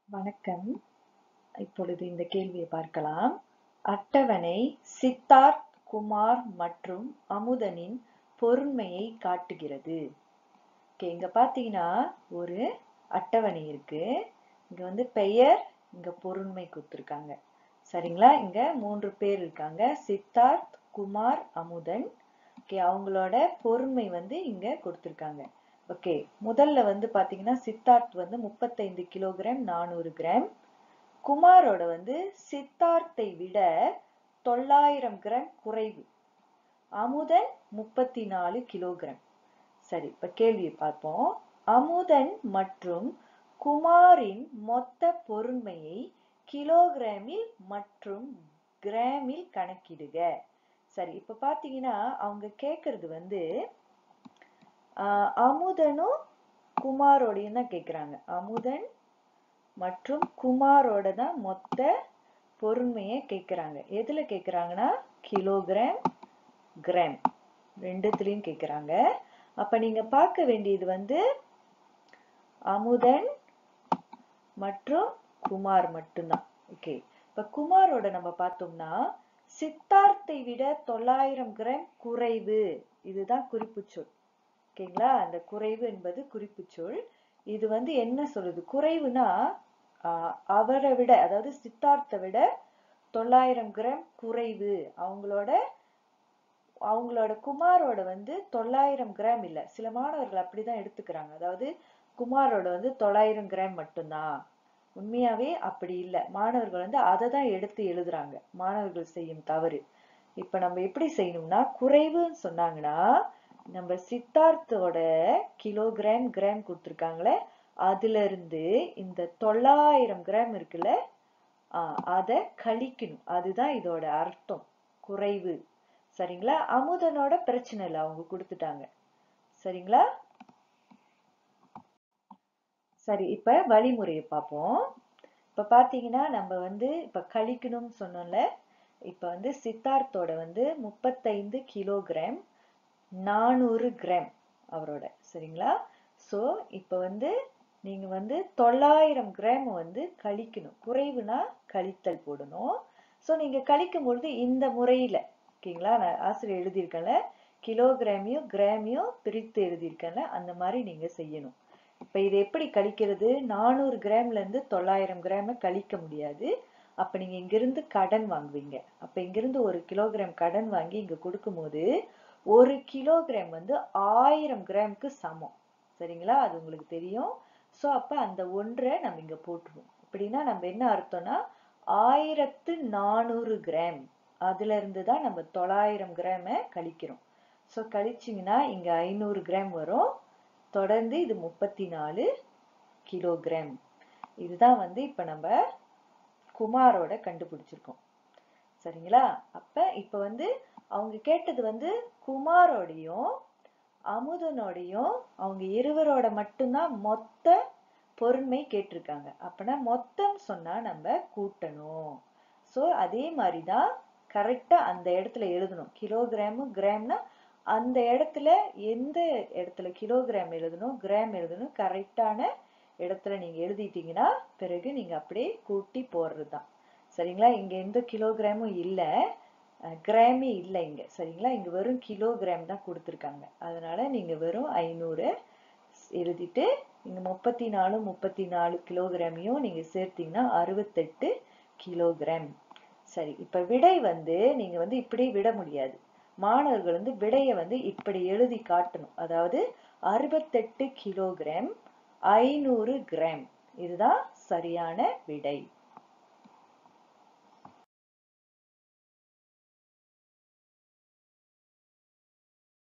வணக்கம் இப்பொழுது இந்த கேள்வியை பார்க்கலாம் அட்டவணை சித்தார்த் குமார் மற்றும் அமுதனின் பொருண்மையை காட்டுகிறது ஓகே இங்க பாத்தீங்கன்னா ஒரு அட்டவணை இருக்கு இங்க வந்து பெயர் இங்க பொருண்மை கொடுத்துருக்காங்க சரிங்களா இங்க மூன்று பேர் இருக்காங்க சித்தார்த் குமார் அமுதன் ஓகே அவங்களோட பொருண்மை வந்து இங்க கொடுத்துருக்காங்க ஓகே முதல்ல வந்து பாத்தீங்கன்னா சித்தார்த் வந்து முப்பத்தைந்து கிலோகிராம் நானூறு கிராம் குமாரோட வந்து சித்தார்த்தை விட தொள்ளாயிரம் கிராம் குறைவு அமுதன் முப்பத்தி நாலு கிலோகிராம் சரி இப்ப கேள்வியை பார்ப்போம் அமுதன் மற்றும் குமாரின் மொத்த பொருண்மையை கிலோகிராமில் மற்றும் கிராமில் கணக்கிடுக சரி இப்ப பாத்தீங்கன்னா அவங்க கேக்குறது வந்து ஆஹ் அமுதனும் குமாரோடையும் தான் கேக்குறாங்க அமுதன் மற்றும் குமாரோட தான் மொத்த பொருண்மையை கேக்குறாங்க எதுல கேக்குறாங்கன்னா கிலோகிராம் கிராம் ரெண்டுத்துலயும் கேக்குறாங்க அப்ப நீங்க பார்க்க வேண்டியது வந்து அமுதன் மற்றும் குமார் மட்டும்தான் ஓகே இப்ப குமாரோட நம்ம பார்த்தோம்னா சித்தார்த்தை விட தொள்ளாயிரம் கிராம் குறைவு இதுதான் குறிப்பு சொல் ஓகேங்களா அந்த குறைவு என்பது குறிப்பு சொல் இது வந்து என்ன சொல்லுது குறைவுனா ஆஹ் அவரை விட அதாவது சித்தார்த்தை விட தொள்ளாயிரம் கிராம் குறைவு அவங்களோட அவங்களோட குமாரோட வந்து தொள்ளாயிரம் கிராம் இல்ல சில மாணவர்கள் அப்படிதான் எடுத்துக்கிறாங்க அதாவது குமாரோட வந்து தொள்ளாயிரம் கிராம் மட்டும்தான் உண்மையாவே அப்படி இல்ல மாணவர்கள் வந்து அதை தான் எடுத்து எழுதுறாங்க மாணவர்கள் செய்யும் தவறு இப்ப நம்ம எப்படி செய்யணும்னா குறைவுன்னு சொன்னாங்கன்னா நம்ம சித்தார்த்தோட கிலோகிராம் கிராம் கொடுத்துருக்காங்களே அதுல இருந்து இந்த தொள்ளாயிரம் கிராம் இருக்குல்ல ஆஹ் அதை கழிக்கணும் அதுதான் இதோட அர்த்தம் குறைவு சரிங்களா அமுதனோட பிரச்சனை இல்லை அவங்க கொடுத்துட்டாங்க சரிங்களா சரி இப்ப வழிமுறையை பார்ப்போம் இப்ப பாத்தீங்கன்னா நம்ம வந்து இப்ப கழிக்கணும்னு சொன்னோம்ல இப்ப வந்து சித்தார்த்தோட வந்து முப்பத்தைந்து கிலோகிராம் நானூறு கிராம் அவரோட சரிங்களா சோ இப்ப வந்து நீங்க வந்து தொள்ளாயிரம் கிராம் வந்து கழிக்கணும் குறைவுனா கழித்தல் போடணும் சோ நீங்க கழிக்கும் பொழுது இந்த முறையில ஓகேங்களா நான் ஆசிரியர் எழுதியிருக்கேன்ல கிலோகிராமையும் கிராமையும் பிரித்து எழுதியிருக்கேன்ல அந்த மாதிரி நீங்க செய்யணும் இப்ப இது எப்படி கழிக்கிறது நானூறு கிராம்ல இருந்து தொள்ளாயிரம் கிராம கழிக்க முடியாது அப்ப நீங்க இங்கிருந்து கடன் வாங்குவீங்க அப்ப இங்கிருந்து ஒரு கிலோகிராம் கடன் வாங்கி இங்க கொடுக்கும்போது ஒரு கிலோகிராம் வந்து ஆயிரம் கிராமுக்கு சமம் சரிங்களா அது உங்களுக்கு தெரியும் சோ அப்ப அந்த ஒன்றை நம்ம இங்க போட்டுருவோம் அப்படின்னா நம்ம என்ன அர்த்தம்னா ஆயிரத்து நானூறு கிராம் அதுல இருந்து தான் நம்ம தொள்ளாயிரம் கிராம கழிக்கிறோம் சோ கழிச்சிங்கன்னா இங்க ஐநூறு கிராம் வரும் தொடர்ந்து இது முப்பத்தி நாலு கிலோகிராம் இதுதான் வந்து இப்ப நம்ம குமாரோட கண்டுபிடிச்சிருக்கோம் சரிங்களா அப்ப இப்ப வந்து அவங்க கேட்டது வந்து குமாரோடையும் அமுதனோடையும் அவங்க இருவரோட மட்டும்தான் மொத்த பொருண்மை கேட்டிருக்காங்க அப்பனா மொத்தம் சொன்னா நம்ம கூட்டணும் சோ அதே மாதிரிதான் கரெக்டா அந்த இடத்துல எழுதணும் கிலோகிராமு கிராம்னா அந்த இடத்துல எந்த இடத்துல கிலோகிராம் எழுதணும் கிராம் எழுதணும் கரெக்டான இடத்துல நீங்க எழுதிட்டீங்கன்னா பிறகு நீங்க அப்படியே கூட்டி போடுறதுதான் சரிங்களா இங்க எந்த கிலோகிராமும் இல்ல கிராமே இல்லை இங்க சரிங்களா இங்க வெறும் கிலோகிராம் தான் கொடுத்துருக்காங்க அதனால நீங்க வெறும் ஐநூறு எழுதிட்டு இங்க முப்பத்தி நாலு முப்பத்தி நாலு கிலோகிராமையும் நீங்க சேர்த்தீங்கன்னா அறுபத்தெட்டு கிலோகிராம் சரி இப்ப விடை வந்து நீங்க வந்து இப்படி விட முடியாது மாணவர்கள் வந்து விடையை வந்து இப்படி எழுதி காட்டணும் அதாவது அறுபத்தெட்டு கிலோகிராம் ஐநூறு கிராம் இதுதான் சரியான விடை